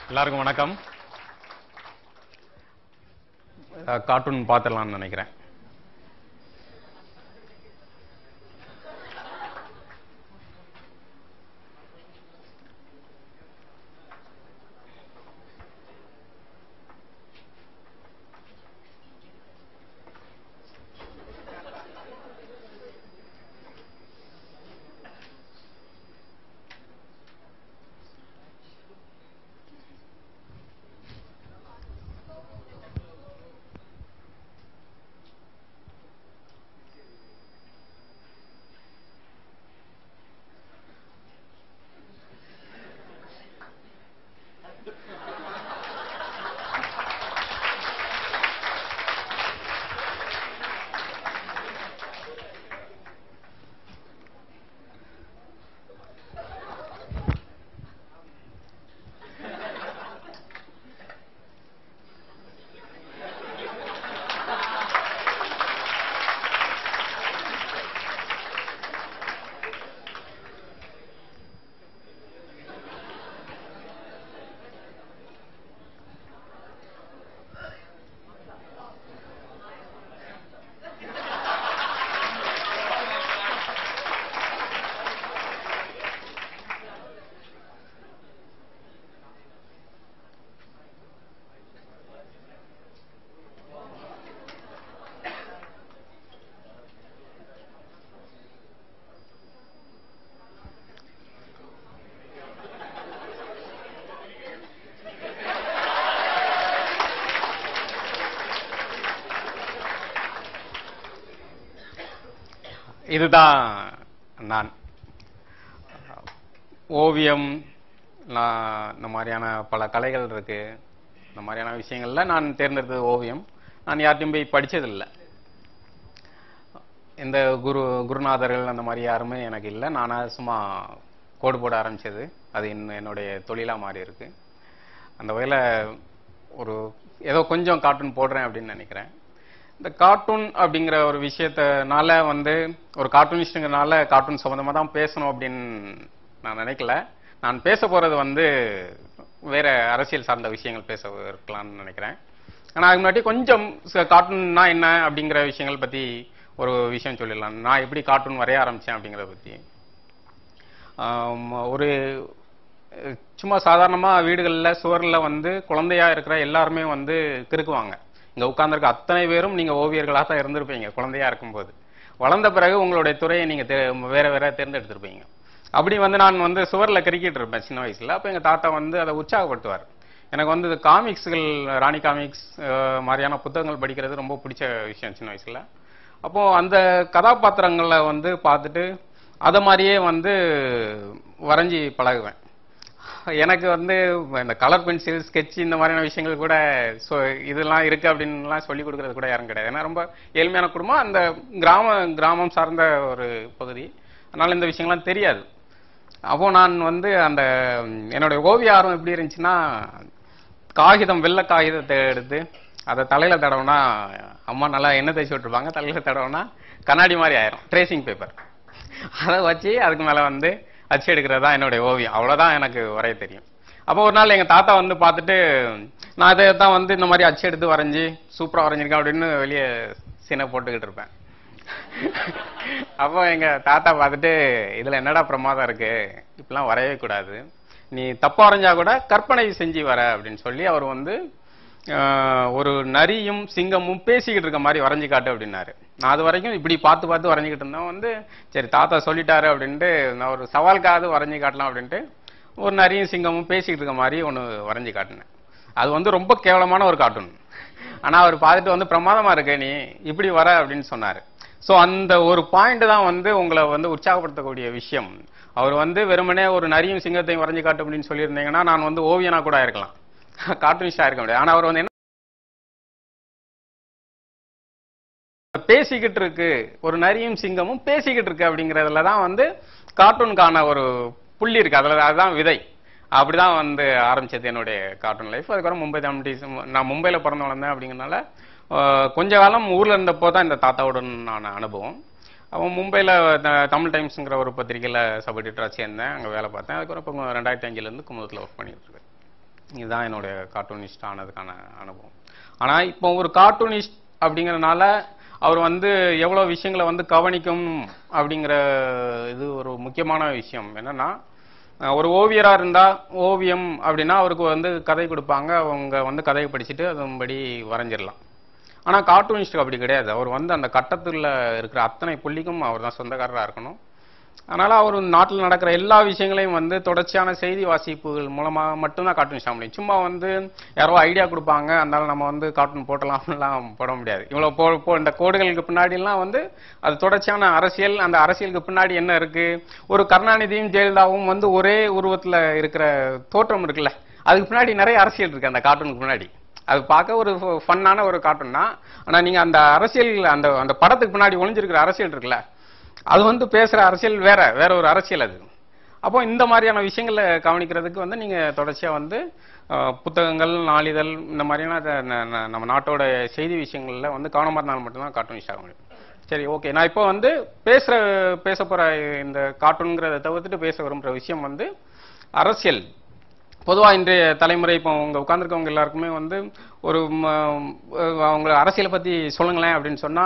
எல்லாருக்கும் வணக்கம் கார்ட்டூன் பார்த்துடலாம்னு நினைக்கிறேன் இதுதான் நான் ஓவியம் நான் இந்த மாதிரியான பல கலைகள் இருக்கு இந்த மாதிரியான விஷயங்கள்ல நான் தேர்ந்தெடுத்தது ஓவியம் நான் யார்ட்டையும் போய் படிச்சதில்லை இந்த குரு குருநாதர்கள் அந்த மாதிரி யாருமே எனக்கு இல்லை நானா சும்மா கோடு போட ஆரம்பிச்சது அது இன்னும் என்னுடைய தொழிலா மாறி இருக்கு அந்த வகையில ஒரு ஏதோ கொஞ்சம் கார்ட்டூன் போடுறேன் அப்படின்னு நினைக்கிறேன் இந்த கார்ட்டூன் அப்படிங்கிற ஒரு விஷயத்தனால வந்து ஒரு கார்ட்டூனிஸ்டுங்கிறனால கார்ட்டூன் சம்பந்தமா தான் பேசணும் அப்படின்னு நான் நினைக்கல நான் பேச போறது வந்து வேற அரசியல் சார்ந்த விஷயங்கள் பேச இருக்கலாம்னு நினைக்கிறேன் ஆனா அதுக்கு முன்னாடி கொஞ்சம் கார்ட்டூன்னா என்ன அப்படிங்கிற விஷயங்கள் பத்தி ஒரு விஷயம் சொல்லிடலாம் நான் எப்படி கார்ட்டூன் வரைய ஆரம்பிச்சேன் அப்படிங்கறத பத்தி ஆம், ஒரு அஹ், சும்மா சாதாரணமா வீடுகள்ல சுவர்ல வந்து குழந்தையா இருக்கிற எல்லாருமே வந்து கிறுக்குவாங்க இங்க உட்கார்ந்திருக்க அத்தனை பேரும் நீங்க ஓவியர்களா தான் இருந்திருப்பீங்க குழந்தையா இருக்கும்போது வளர்ந்த பிறகு உங்களுடைய துறையை நீங்க தே- வேற வேற தேர்ந்தெடுத்திருப்பீங்க அப்படி வந்து நான் வந்து சுவர்ல கிரிக்கிட்டு இருப்பேன் சின்ன வயசுல அப்ப எங்க தாத்தா வந்து அதை உற்சாகப்படுத்துவார் எனக்கு வந்து காமிக்ஸ்கள் ராணி காமிக்ஸ் அஹ், மாதிரியான புத்தகங்கள் படிக்கிறது ரொம்ப பிடிச்ச விஷயம் சின்ன வயசுல அப்போ அந்த கதாபாத்திரங்களை வந்து பார்த்துட்டு அத மாதிரியே வந்து வரைஞ்சி பழகுவேன் எனக்கு வந்து இந்த கலர் பென்சில் sketch இந்த மாதிரியான விஷயங்கள் கூட so இதெல்லாம் இருக்கு அப்படின்லாம் சொல்லி கொடுக்கறது கூட யாரும் கிடையாது ஏன்னா ரொம்ப ஏழ்மையான குடும்பம் அந்த கிராம கிராமம் சார்ந்த ஒரு பகுதி அதனால இந்த விஷயங்கள்லாம் தெரியாது அப்போ நான் வந்து அந்த ம், என்னுடைய ஓவிய ஆர்வம் எப்படி இருந்துச்சுன்னா காகிதம் வெள்ளை காகிதத்தை எடுத்து அதை தலையில தடவுனா அம்மா நல்லா எண்ணெய் தேய்ச்சி விட்டுருப்பாங்க தலையில தடவுனா கண்ணாடி மாதிரி ஆயிரும் ட்ரேசிங் பேப்பர் அதை வச்சு அதுக்கு மேல வந்து அச்சு எடுக்கிறது தான் என்னுடைய ஓவியம் அவ்வளவுதான் எனக்கு வரைய தெரியும் அப்போ ஒரு நாள் எங்க தாத்தா வந்து பார்த்துட்டு நான் இதை தான் வந்து இந்த மாதிரி அச்சு எடுத்து வரைஞ்சி சூப்பரா வரைஞ்சிருக்கேன் அப்படின்னு வெளியே சீனை போட்டுக்கிட்டு இருப்பேன் அப்போ எங்க தாத்தா பார்த்துட்டு இதுல என்னடா பிரமாதம் இருக்கு இப்படிலாம் வரையவே கூடாது நீ தப்பா வரைஞ்சா கூட கற்பனை செஞ்சு வர அப்படின்னு சொல்லி அவர் வந்து ஆஹ், ஒரு நரியும் சிங்கமும் பேசிக்கிட்டு இருக்க மாதிரி வரைஞ்சு காட்டு அப்படின்னாரு நான் அது வரைக்கும் இப்படி பார்த்து பார்த்து வரைஞ்சிக்கிட்டு இருந்தேன் வந்து சரி தாத்தா சொல்லிட்டாரு அப்படின்ட்டு நான் ஒரு சவால்காவது வரைஞ்சு காட்டலாம் அப்படின்ட்டு ஒரு நரியும் சிங்கமும் பேசிக்கிட்டு இருக்க மாதிரி ஒன்று வரைஞ்சு காட்டினேன் அது வந்து ரொம்ப கேவலமான ஒரு கார்ட்டூன் ஆனா அவர் பார்த்துட்டு வந்து பிரமாதமா இருக்கு நீ இப்படி வர அப்படின்னு சொன்னாரு சோ அந்த ஒரு பாயிண்ட் தான் வந்து உங்களை வந்து உற்சாகப்படுத்தக்கூடிய விஷயம் அவர் வந்து வெறுமனே ஒரு நரியும் சிங்கத்தையும் வரைஞ்சு காட்டு அப்படின்னு சொல்லியிருந்தீங்கன்னா நான் வந்து ஓவியனா கூட இருக்கலாம் கார்ட்டூனிஸ்டா இருக்க முடியாது ஆனா அவர் வந்து என்ன பேசிக்கிட்டு இருக்கு ஒரு நரியும் சிங்கமும் பேசிக்கிட்டு இருக்கு அப்படிங்கறதுல தான் வந்து கார்ட்டூனுக்கான ஒரு புள்ளி இருக்கு அதுல அதுதான் விதை அப்படிதான் வந்து ஆரம்பிச்சது என்னுடைய கார்ட்டூன் லைஃப் அதுக்கப்புறம் மும்பை தமிழ் நான் மும்பையில பிறந்து வளர்ந்தேன் அப்படிங்கறனால ஆஹ், கொஞ்ச காலம் ஊர்ல இருந்தப்போ தான் இந்த தாத்தாவுடனான அனுபவம் அவன் மும்பையில த- தமிழ் டைம்ஸ்ங்கிற ஒரு பத்திரிகையில சப் எடிட்டரா சேர்ந்தேன் அங்க வேலை பார்த்தேன் அதுக்கப்புறம் இப்போ ரெண்டாயிரத்தி அஞ்சுல இருந்து குமுதத்துல ஒர்க் பண்ணிட்டு இருக்கேன் இதுதான் என்னுடைய கார்ட்டூனிஸ்ட் ஆனதுக்கான அனுபவம் ஆனா இப்போ ஒரு கார்ட்டூனிஸ்ட் அப்படிங்கறதுனால அவர் வந்து எவ்வளவு விஷயங்களை வந்து கவனிக்கும் அப்படிங்கிற இது ஒரு முக்கியமான விஷயம் என்னன்னா அஹ் ஒரு ஓவியரா இருந்தா ஓவியம் அப்படின்னா அவருக்கு வந்து கதை கொடுப்பாங்க அவங்க வந்து கதையை படிச்சுட்டு அதன்படி வரைஞ்சிடலாம் ஆனா கார்ட்டூனிஸ்ட் அப்படி கிடையாது அவர் வந்து அந்த கட்டத்துல இருக்கிற அத்தனை புள்ளிக்கும் அவர் தான் சொந்தக்காரரா இருக்கணும் அதனால அவர் நாட்டில் நடக்கிற எல்லா விஷயங்களையும் வந்து தொடர்ச்சியான செய்தி வாசிப்புகள் மூலமா மட்டும்தான் கார்ட்டூன் பண்ண முடியும் சும்மா வந்து யாரோ ஐடியா கொடுப்பாங்க அதனால நம்ம வந்து கார்ட்டூன் போட்டலாம்லாம் போட முடியாது இவ்வளவு போ போ இந்த கோடுகளுக்கு பின்னாடி எல்லாம் வந்து அது தொடர்ச்சியான அரசியல் அந்த அரசியலுக்கு பின்னாடி என்ன இருக்கு ஒரு கருணாநிதியும் ஜெயலலிதாவும் வந்து ஒரே உருவத்துல இருக்கிற தோற்றம் இருக்குல்ல அதுக்கு பின்னாடி நிறைய அரசியல் இருக்கு அந்த கார்ட்டூனுக்கு முன்னாடி அது பார்க்க ஒரு ஃபன்னான ஒரு கார்ட்டூன் தான் ஆனா நீங்க அந்த அரசியல் அந்த அந்த படத்துக்கு பின்னாடி ஒளிஞ்சிருக்கிற அரசியல் இருக்குல்ல அது வந்து பேசுற அரசியல் வேற வேற ஒரு அரசியல் அது அப்போ இந்த மாதிரியான விஷயங்களை கவனிக்கிறதுக்கு வந்து நீங்க தொடர்ச்சியா வந்து அஹ், புத்தகங்கள் நாளிதழ் இந்த மாதிரியான அத ந- ந- நம்ம நாட்டோட செய்தி விஷயங்கள்ல வந்து கவனமா இருந்தால் மட்டும்தான் கார்ட்டூனிஸ்ட் ஆக முடியும் சரி ஓகே நான் இப்போ வந்து பேசுற பேச போற இந்த கார்ட்டூன்ங்கிறத தவிர்த்துட்டு பேச விரும்புற விஷயம் வந்து அரசியல் பொதுவா இன்றைய தலைமுறை இப்போ உங்க உட்கார்ந்துருக்கவங்க எல்லாருக்குமே வந்து ஒரு ம, அஹ், அவங்க அரசியலை பத்தி சொல்லுங்களேன் அப்படின்னு சொன்னா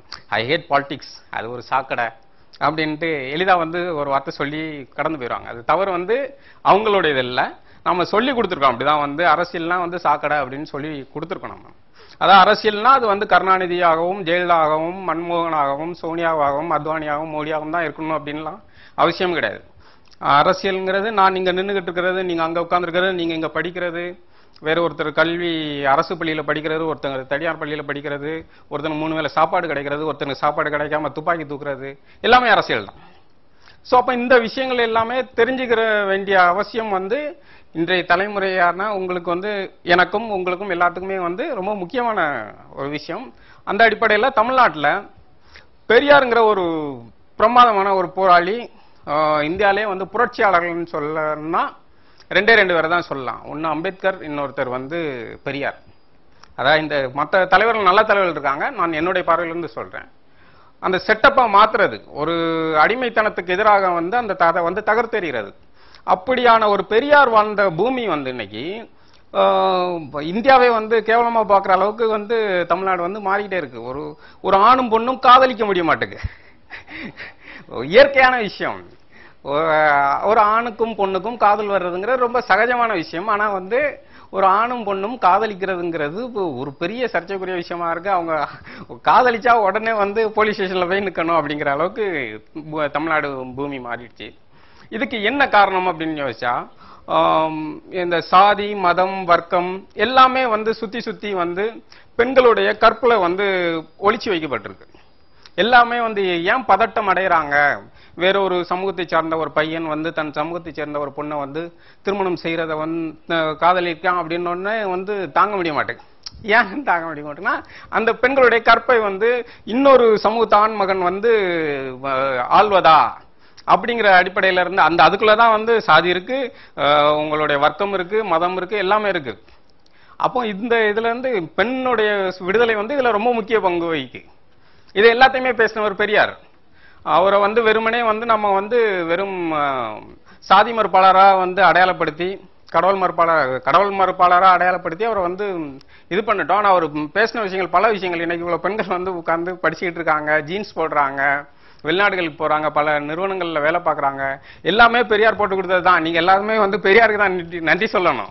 ஐ ஹேட் பாலிடிக்ஸ் அது ஒரு சாக்கடை அப்படின்ட்டு எளிதா வந்து ஒரு வார்த்தை சொல்லி கடந்து போயிடுவாங்க அது தவறு வந்து அவங்களுடைய இது இல்ல நம்ம சொல்லி கொடுத்துருக்கோம் அப்படிதான் வந்து அரசியல்னா வந்து சாக்கடை அப்படின்னு சொல்லி கொடுத்துருக்கோம் நம்ம அதான் அரசியல்னா அது வந்து கருணாநிதியாகவும் ஜெயலலிதாகவும் மன்மோகனாகவும் சோனியாவாகவும் அத்வானியாகவும் மோடியாகவும் தான் இருக்கணும் அப்படின்லாம் அவசியம் கிடையாது அரசியல்ங்கிறது நான் இங்க நின்னுகிட்டு இருக்கிறது நீங்க அங்க உட்கார்ந்துருக்கிறது நீங்க இங்க படிக்கிறது வேற ஒருத்தர் கல்வி அரசு பள்ளியில படிக்கிறது ஒருத்தங்க தனியார் பள்ளியில படிக்கிறது ஒருத்தனுக்கு மூணு வேளை சாப்பாடு கிடைக்கிறது ஒருத்தனுக்கு சாப்பாடு கிடைக்காம துப்பாக்கி தூக்குறது எல்லாமே அரசியல் தான் சோ அப்ப இந்த விஷயங்கள் எல்லாமே தெரிஞ்சுக்கிற வேண்டிய அவசியம் வந்து இன்றைய தலைமுறையான உங்களுக்கு வந்து எனக்கும் உங்களுக்கும் எல்லாத்துக்குமே வந்து ரொம்ப முக்கியமான ஒரு விஷயம் அந்த அடிப்படையில தமிழ்நாட்டுல பெரியாருங்கிற ஒரு பிரமாதமான ஒரு போராளி ஆஹ், இந்தியாவிலே வந்து புரட்சியாளர்கள்னு சொல்லணும்னா ரெண்டே ரெண்டு பேரை தான் சொல்லலாம் ஒன்னு அம்பேத்கர் இன்னொருத்தர் வந்து பெரியார் அதாவது இந்த மற்ற தலைவர்கள் நல்ல தலைவர்கள் இருக்காங்க நான் என்னுடைய பார்வையிலிருந்து சொல்றேன் அந்த செட்டப்பை மாத்துறது ஒரு அடிமைத்தனத்துக்கு எதிராக வந்து அந்த அதை வந்து தகர்த்தெறிகிறது அப்படியான ஒரு பெரியார் வாழ்ந்த பூமி வந்து இன்னைக்கு ஆஹ், இப்ப இந்தியாவே வந்து கேவலமா பார்க்குற அளவுக்கு வந்து தமிழ்நாடு வந்து மாறிக்கிட்டே இருக்கு ஒரு ஒரு ஆணும் பொண்ணும் காதலிக்க முடிய மாட்டேங்குது இயற்கையான விஷயம் ஒரு- ஒரு ஆணுக்கும் பொண்ணுக்கும் காதல் வர்றதுங்கிறது ரொம்ப சகஜமான விஷயம் ஆனா வந்து ஒரு ஆணும் பொண்ணும் காதலிக்கிறதுங்கிறது இப்போ ஒரு பெரிய சர்ச்சைக்குரிய விஷயமா இருக்கு அவங்க காதலிச்சா உடனே வந்து போலீஸ் ஸ்டேஷன்ல போய் நிக்கணும் அப்படிங்கிற அளவுக்கு பூ- தமிழ்நாடு பூமி மாறிடுச்சு இதுக்கு என்ன காரணம் அப்படின்னு யோசிச்சா ஆம், இந்த சாதி மதம் வர்க்கம் எல்லாமே வந்து சுத்தி சுத்தி வந்து பெண்களுடைய கற்புல வந்து ஒளிச்சு வைக்கப்பட்டிருக்கு எல்லாமே வந்து ஏன் பதட்டம் அடையறாங்க வேற ஒரு சமூகத்தை சார்ந்த ஒரு பையன் வந்து தன் சமூகத்தை சேர்ந்த ஒரு பொண்ணை வந்து திருமணம் செய்யறத வந்து அஹ், காதலிக்கான் அப்படின்னு உடனே வந்து தாங்க முடிய மாட்டேங்குது ஏன் தாங்க முடிய மாட்டேன்னா அந்த பெண்களுடைய கற்பை வந்து இன்னொரு சமூகத்து ஆண் மகன் வந்து அஹ், ஆள்வதா அப்படிங்கிற அடிப்படையில இருந்து அந்த அதுக்குள்ளதான் வந்து சாதி இருக்கு அஹ், உங்களுடைய வர்க்கம் இருக்கு மதம் இருக்கு எல்லாமே இருக்கு அப்போ இந்த இதுல இருந்து பெண்ணுடைய விடுதலை வந்து இதுல ரொம்ப முக்கிய பங்கு வகிக்கு இது எல்லாத்தையுமே பேசினவர் பெரியார் அவரை வந்து வெறுமனே வந்து நம்ம வந்து வெறும் அஹ், சாதி மறுப்பாளரா வந்து அடையாளப்படுத்தி கடவுள் மறுப்பாளர் கடவுள் மறுப்பாளரா அடையாளப்படுத்தி அவரை வந்து இது பண்ணிட்டோம் ஆனா அவர் பேசின விஷயங்கள் பல விஷயங்கள் இன்னைக்கு இவ்வளவு பெண்கள் வந்து உட்கார்ந்து படிச்சுக்கிட்டு இருக்காங்க ஜீன்ஸ் போடுறாங்க வெளிநாடுகளுக்கு போறாங்க பல நிறுவனங்கள்ல வேலை பார்க்கறாங்க எல்லாமே பெரியார் போட்டு கொடுத்தது தான் நீங்க எல்லாருமே வந்து பெரியாருக்கு தான் நன்றி- நன்றி சொல்லணும்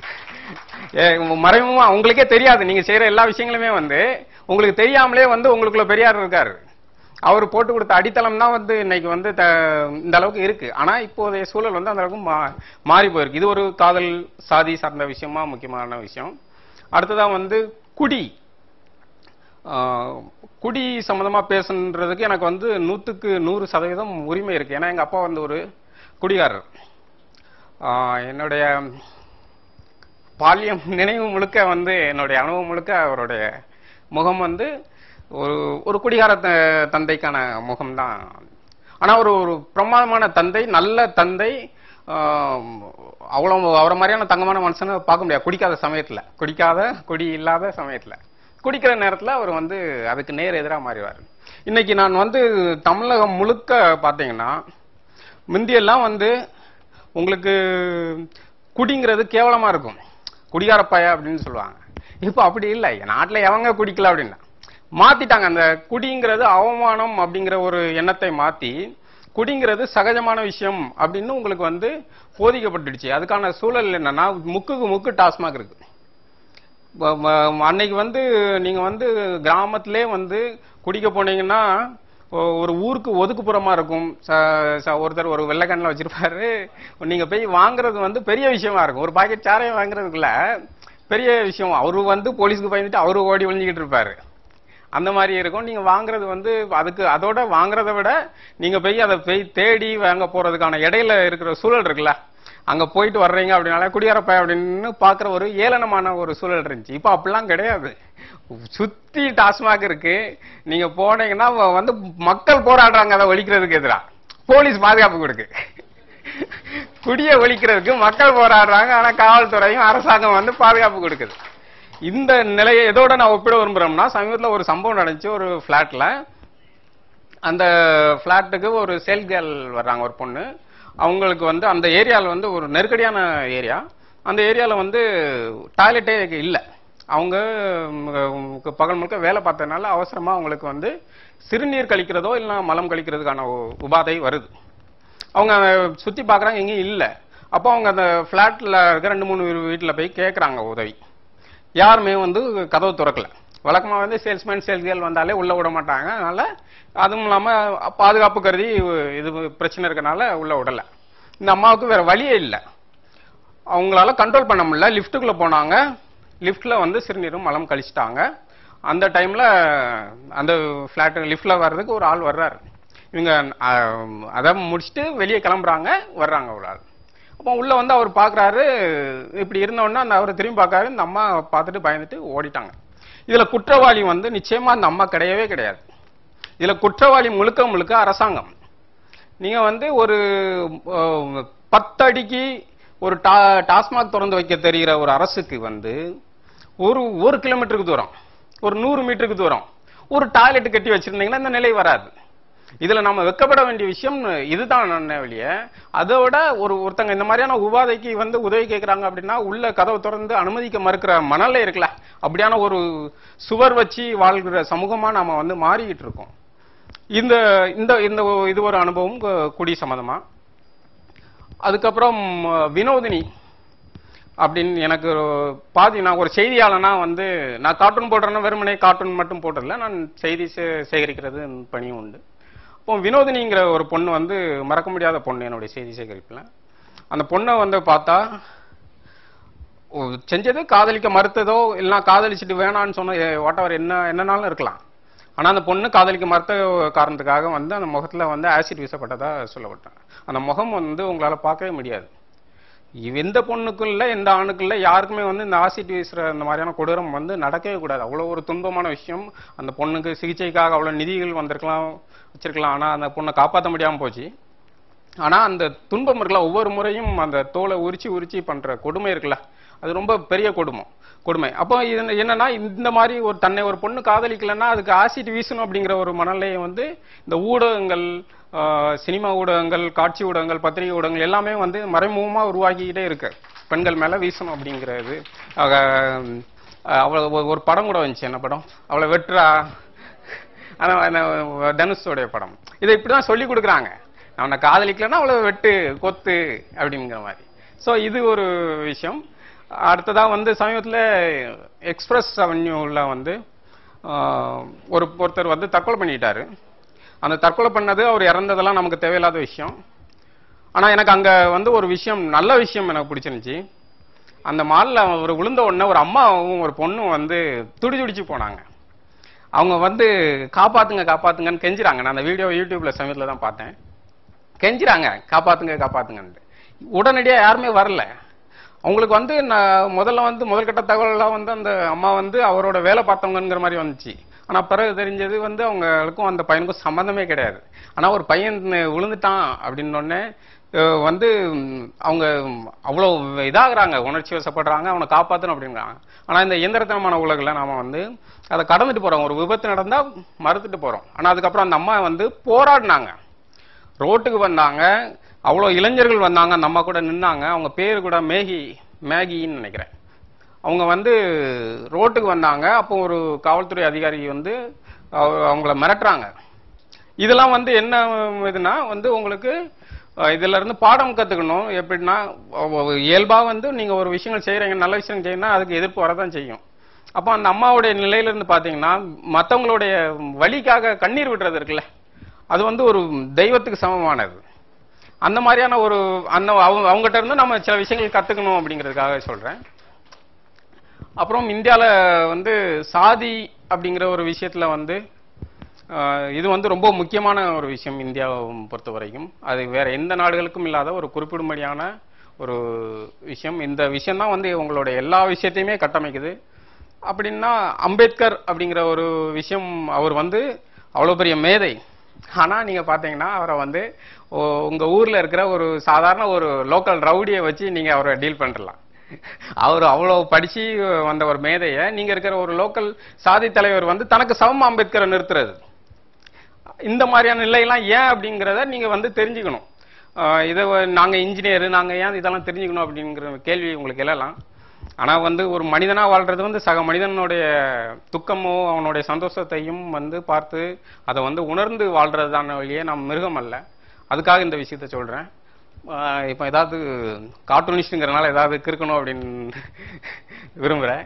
ஏ, மறைமுகமா உங்களுக்கே தெரியாது நீங்க செய்யற எல்லா விஷயங்களுமே வந்து உங்களுக்கு தெரியாமலே வந்து உங்களுக்குள்ள பெரியார் இருக்காரு அவர் போட்டு கொடுத்த அடித்தளம் தான் வந்து இன்னைக்கு வந்து த- இந்த அளவுக்கு இருக்கு ஆனா இப்போதைய சூழல் வந்து அந்த அளவுக்கு மா- மாறி போயிருக்கு இது ஒரு காதல் சாதி சார்ந்த விஷயமா முக்கியமான விஷயம் அடுத்ததா வந்து குடி ஆஹ், குடி சம்பந்தமா பேசுன்றதுக்கு எனக்கு வந்து நூத்துக்கு நூறு சதவீதம் உரிமை இருக்கு ஏன்னா எங்க அப்பா வந்து ஒரு குடிகாரர் ஆஹ், என்னுடைய பால்யம் நினைவு முழுக்க வந்து என்னுடைய அனுபவம் முழுக்க அவருடைய முகம் வந்து ஒரு ஒரு குடிகார த- தந்தைக்கான முகம்தான் ஆனா ஒரு ஒரு பிரமாதமான தந்தை நல்ல தந்தை ஆம், அவ்வளவு அவரை மாதிரியான தங்கமான மனுஷனை பார்க்க முடியாது குடிக்காத சமயத்துல குடிக்காத குடி இல்லாத சமயத்துல குடிக்கிற நேரத்துல அவர் வந்து அதுக்கு நேர் எதிரா மாறிவார் இன்னைக்கு நான் வந்து தமிழகம் முழுக்க பாத்தீங்கன்னா முந்தியெல்லாம் வந்து உங்களுக்கு குடிங்கிறது கேவலமா இருக்கும் குடிகாரப்பாய அப்படின்னு சொல்லுவாங்க இப்போ அப்படி இல்லை நாட்டுல எவங்க குடிக்கல அப்படின்னா மாத்திட்டாங்க அந்த குடிங்கிறது அவமானம் அப்படிங்கிற ஒரு எண்ணத்தை மாத்தி குடிங்கிறது சகஜமான விஷயம் அப்படின்னு உங்களுக்கு வந்து போதிக்கப்பட்டுடுச்சு அதுக்கான சூழல் என்னன்னா முக்குக்கு முக்கு டாஸ்மாக் இருக்கு வ- வ- அன்னைக்கு வந்து நீங்க வந்து கிராமத்திலே வந்து குடிக்க போனீங்கன்னா ஒ- ஒரு ஊருக்கு ஒதுக்குப்புறமா இருக்கும் ச- ச- ஒருத்தர் ஒரு வெள்ளைக்கண்ணில் வச்சிருப்பாரு நீங்க போய் வாங்குறது வந்து பெரிய விஷயமா இருக்கும் ஒரு பாக்கெட் சாரையும் வாங்குறதுக்குள்ள பெரிய விஷயம் அவரு வந்து போலீஸ்க்கு பயந்துட்டு அவரு ஓடி ஒளிஞ்சுக்கிட்டு இருப்பாரு அந்த மாதிரி இருக்கும் நீங்க வாங்குறது வந்து அதுக்கு அதோட வாங்குறதை விட நீங்க போய் அதை போய் தேடி வாங்க போறதுக்கான இடையில இருக்கிற சூழல் இருக்குல்ல அங்க போயிட்டு வர்றீங்க அப்படின்னால குடியாரப்ப அப்படின்னு பாக்குற ஒரு ஏளனமான ஒரு சூழல் இருந்துச்சு இப்போ அப்படிலாம் கிடையாது சுத்தி டாஸ்மாக் இருக்கு நீங்க போனீங்கன்னா வ- வந்து மக்கள் போராடுறாங்க அதை ஒழிக்கிறதுக்கு எதிரா போலீஸ் பாதுகாப்பு கொடுக்கு குடிய ஒழிக்கிறதுக்கு மக்கள் போராடுறாங்க ஆனா காவல்துறையும் அரசாங்கம் வந்து பாதுகாப்பு கொடுக்குது இந்த நிலையை எதோட நான் ஒப்பிட விரும்புறோம்னா சமீபத்துல ஒரு சம்பவம் நடந்துச்சு ஒரு பிளாட்ல அந்த பிளாட்டுக்கு ஒரு சேல் கேர்ள் வர்றாங்க ஒரு பொண்ணு அவங்களுக்கு வந்து அந்த ஏரியால வந்து ஒரு நெருக்கடியான ஏரியா அந்த ஏரியால வந்து டாய்லெட்டே இல்லை அவங்க ம், பகல் முழுக்க வேலை பார்த்ததுனால அவசரமா அவங்களுக்கு வந்து சிறுநீர் கழிக்கிறதோ இல்லைன்னா மலம் கழிக்கிறதுக்கான உ- உபாதை வருது அவங்க அதை சுத்தி பார்க்கறாங்க எங்கேயும் இல்ல அப்போ அவங்க அந்த பிளாட்ல இருக்க ரெண்டு மூணு வீட்டுல போய் கேக்குறாங்க உதவி யாருமே வந்து கதவு திறக்கல வழக்கமா வந்து சேல்ஸ்மேன் சேல்ஸ்கேள் வந்தாலே உள்ள விட மாட்டாங்க அதனால அதுவும் இல்லாம பாதுகாப்பு கருதி இது பிரச்சனை இருக்கனால உள்ள விடல இந்த அம்மாவுக்கு வேற வழியே இல்லை அவங்களால கண்ட்ரோல் பண்ண முடியல லிஃப்ட்டுக்குள்ள போனாங்க லிஃப்ட்ல வந்து சிறுநீரும் மலம் கழிச்சிட்டாங்க அந்த டைம்ல அந்த ஃபிளாட் லிஃப்ட்ல வர்றதுக்கு ஒரு ஆள் வர்றாரு இவங்க அஹ், அதை முடிச்சுட்டு வெளியே கிளம்புறாங்க வர்றாங்க ஒரு ஆள் அப்போ உள்ள வந்து அவர் பாக்குறாரு இப்படி இருந்த உடனே அந்த அவரை திரும்பி பார்க்காரு இந்த அம்மா பார்த்துட்டு பயந்துட்டு ஓடிட்டாங்க இதுல குற்றவாளி வந்து நிச்சயமா அந்த அம்மா கிடையவே கிடையாது இதுல குற்றவாளி முழுக்க முழுக்க அரசாங்கம் நீங்க வந்து ஒரு அஹ், பத்து அடிக்கு ஒரு டா- டாஸ்மாக் திறந்து வைக்க தெரிகிற ஒரு அரசுக்கு வந்து ஒரு ஒரு கிலோமீட்டருக்கு தூரம் ஒரு நூறு மீட்டருக்கு தூரம் ஒரு டாய்லெட் கட்டி வச்சிருந்தீங்கன்னா இந்த நிலை வராது இதுல நம்ம வெக்கப்பட வேண்டிய விஷயம் இதுதான் நான் வெளிய அதை விட ஒரு ஒருத்தங்க இந்த மாதிரியான உபாதைக்கு வந்து உதவி கேட்கறாங்க அப்படின்னா உள்ள கதவை திறந்து அனுமதிக்க மறுக்கிற மணல்ல இருக்குல்ல அப்படியான ஒரு சுவர் வச்சு வாழ்கிற சமூகமா நாம வந்து மாறிக்கிட்டு இருக்கோம் இந்த இந்த இந்த இது ஒரு அனுபவம் கு- குடி சம்பந்தமா அதுக்கப்புறம் அஹ், வினோதினி அப்படின்னு எனக்கு ஒரு பாதி நான் ஒரு செய்தியாளனா வந்து நான் கார்ட்டூன் போடுறேன்னா வெறுமனே கார்ட்டூன் மட்டும் போடுறதில்ல நான் செய்தி சே- சேகரிக்கிறது பணியும் உண்டு இப்போ வினோதினிங்கிற ஒரு பொண்ணு வந்து மறக்க முடியாத பொண்ணு என்னுடைய செய்தி சேகரிப்புல அந்த பொண்ணை வந்து பார்த்தா ஓ, செஞ்சது காதலிக்க மறுத்ததோ இல்லைன்னா காதலிச்சுட்டு வேணான்னு சொன்ன வாட்டவர் என்ன என்னனாலும் இருக்கலாம் ஆனா அந்த பொண்ணு காதலிக்க மறுத்த காரணத்துக்காக வந்து அந்த முகத்துல வந்து ஆசிட் வீசப்பட்டதா சொல்லப்பட்டேன் அந்த முகம் வந்து உங்களால பார்க்கவே முடியாது இவ் எந்த பொண்ணுக்கும் இல்ல எந்த ஆணுக்கும் இல்ல யாருக்குமே வந்து இந்த ஆசிட் வீசுற இந்த மாதிரியான கொடூரம் வந்து நடக்கவே கூடாது அவ்வளவு ஒரு துன்பமான விஷயம் அந்த பொண்ணுக்கு சிகிச்சைக்காக அவ்வளவு நிதிகள் வந்திருக்கலாம் வச்சிருக்கலாம் ஆனா அந்த பொண்ணை காப்பாற்ற முடியாம போச்சு ஆனா அந்த துன்பம் இருக்குல்ல ஒவ்வொரு முறையும் அந்த தோலை உரிச்சு உரிச்சு பண்ற கொடுமை இருக்குல்ல அது ரொம்ப பெரிய கொடுமை கொடுமை அப்போ இது என்னன்னா இந்த மாதிரி ஒரு தன்னை ஒரு பொண்ணு காதலிக்கலைன்னா அதுக்கு ஆசிட் வீசணும் அப்படிங்கிற ஒரு மனநிலையை வந்து இந்த ஊடகங்கள் ஆஹ், சினிமா ஊடகங்கள் காட்சி ஊடகங்கள் பத்திரிகை ஊடகங்கள் எல்லாமே வந்து மறைமுகமா உருவாக்கிக்கிட்டே இருக்கு பெண்கள் மேல வீசணும் அப்படிங்கிறது ஆக, ஆஹ், அவ்வளவு ஒரு- ஒரு படம் கூட வந்துச்சு என்ன படம் அவளை வெட்டுறா ஆனா அந்த தனுஷோடைய படம் இதை இப்படிதான் சொல்லி கொடுக்குறாங்க அவனை காதலிக்கலன்னா அவளை வெட்டு கொத்து அப்படிங்கிற மாதிரி சோ இது ஒரு விஷயம் அடுத்ததா வந்து சமீபத்துல எக்ஸ்பிரஸ் அவென்யூல வந்து ஆஹ், ஒரு ஒருத்தர் வந்து தற்கொலை பண்ணிட்டாரு அந்த தற்கொலை பண்ணது அவர் இறந்ததெல்லாம் நமக்கு தேவையில்லாத விஷயம் ஆனா எனக்கு அங்க வந்து ஒரு விஷயம் நல்ல விஷயம் எனக்கு பிடிச்சிருந்துச்சு அந்த மால்ல அவர் விழுந்த உடனே ஒரு அம்மாவும் ஒரு பொண்ணும் வந்து துடி துடிச்சு போனாங்க அவங்க வந்து காப்பாத்துங்க காப்பாத்துங்கன்னு கெஞ்சுறாங்க நான் அந்த வீடியோ யூடியூப்ல சமயத்துல தான் பார்த்தேன் கெஞ்சுறாங்க காப்பாத்துங்க காப்பாத்துங்கன்ட்டு உடனடியா யாருமே வரல அவங்களுக்கு வந்து நான் முதல்ல வந்து முதல்கட்ட தகவல்லாம் வந்து அந்த அம்மா வந்து அவரோட வேலை பார்த்தவங்கங்கிற மாதிரி வந்துச்சு ஆனா பிறகு தெரிஞ்சது வந்து அவங்களுக்கும் அந்த பையனுக்கும் சம்பந்தமே கிடையாது ஆனா ஒரு பையன் விழுந்துட்டான் அப்படின்னு உடனே அஹ் வந்து ம், அவங்க அவ்வளவு இதாகுறாங்க உணர்ச்சி வசப்படுறாங்க அவனை காப்பாத்தணும் அப்படிங்கிறாங்க ஆனா இந்த இயந்திரத்தனமான உலகில் நாம வந்து அதை கடந்துட்டு போறோம் ஒரு விபத்து நடந்தா மறுத்துட்டு போறோம் ஆனா அதுக்கப்புறம் அந்த அம்மா வந்து போராடினாங்க ரோட்டுக்கு வந்தாங்க அவ்வளோ இளைஞர்கள் வந்தாங்க அந்த அம்மா கூட நின்னாங்க அவங்க பேரு கூட மேகி மேகின்னு நினைக்கிறேன் அவங்க வந்து ரோட்டுக்கு வந்தாங்க அப்போ ஒரு காவல்துறை அதிகாரி வந்து அவ- அவங்கள மிரட்டுறாங்க இதெல்லாம் வந்து என்ன இதுனா வந்து உங்களுக்கு அஹ், இதுல இருந்து பாடம் கத்துக்கணும் எப்படின்னா ஒ- ஒ- இயல்பா வந்து நீங்க ஒரு விஷயங்கள் செய்யறீங்க நல்ல விஷயம் செய்யணும்னா அதுக்கு எதிர்ப்பு வரதான் செய்யும் அப்போ அந்த அம்மாவுடைய நிலையில இருந்து பாத்தீங்கன்னா மத்தவங்களுடைய வலிக்காக கண்ணீர் விடுறது இருக்குல்ல அது வந்து ஒரு தெய்வத்துக்கு சமமானது அந்த மாதிரியான ஒரு அந்த அவங்க அவங்ககிட்ட இருந்து நம்ம சில விஷயங்கள் கத்துக்கணும் அப்படிங்கிறதுக்காக சொல்றேன் அப்புறம் இந்தியால வந்து சாதி அப்படிங்கிற ஒரு விஷயத்துல வந்து ஆஹ், இது வந்து ரொம்ப முக்கியமான ஒரு விஷயம் இந்தியாவை பொறுத்த வரைக்கும் அது வேற எந்த நாடுகளுக்கும் இல்லாத ஒரு குறிப்பிடும்படியான ஒரு விஷயம் இந்த விஷயம் தான் வந்து உங்களுடைய எல்லா விஷயத்தையுமே கட்டமைக்குது அப்படின்னா அம்பேத்கர் அப்படிங்கிற ஒரு விஷயம் அவர் வந்து அவ்வளவு பெரிய மேதை ஆனா நீங்க பாத்தீங்கன்னா அவரை வந்து ஓ- உங்க ஊர்ல இருக்கிற ஒரு சாதாரண ஒரு லோக்கல் ரவுடியை வச்சு நீங்க அவரை டீல் பண்ணிடலாம் அவர் அவ்வளவு படிச்சு வந்த ஒரு மேதைய நீங்க இருக்கிற ஒரு லோக்கல் சாதி தலைவர் வந்து தனக்கு சமமா அம்பேத்கரை நிறுத்துறது இந்த மாதிரியான நிலையெல்லாம் ஏன் அப்படிங்கிறத நீங்க வந்து தெரிஞ்சுக்கணும் ஆஹ் இதை வ- நாங்க இன்ஜினியர் நாங்க ஏன் இதெல்லாம் தெரிஞ்சுக்கணும் அப்படிங்கிற கேள்வி உங்களுக்கு எழலாம் ஆனா வந்து ஒரு மனிதனா வாழ்றது வந்து சக மனிதனுடைய துக்கமோ அவனுடைய சந்தோஷத்தையும் வந்து பார்த்து அதை வந்து உணர்ந்து வாழ்றது தான வழியே நாம் மிருகம் அல்ல அதுக்காக இந்த விஷயத்த சொல்றேன் ஆஹ் இப்ப ஏதாவது கார்ட்டூனிஸ்ட்ங்கிறனால ஏதாவது கிறுக்கணும் அப்படின்னு விரும்புறேன்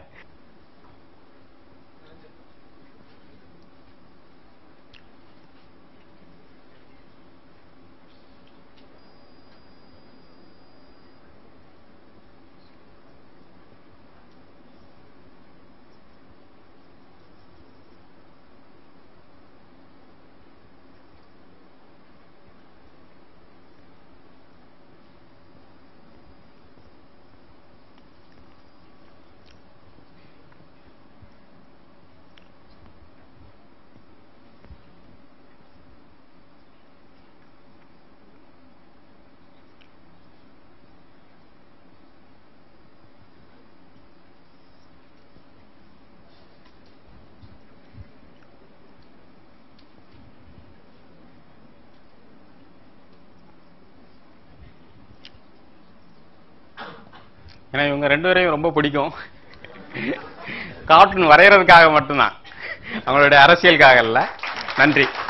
ஏன்னா இவங்க ரெண்டு பேரையும் ரொம்ப பிடிக்கும் கார்ட்டூன் வரைகிறதுக்காக மட்டும்தான் அவங்களுடைய அரசியலுக்காக இல்ல நன்றி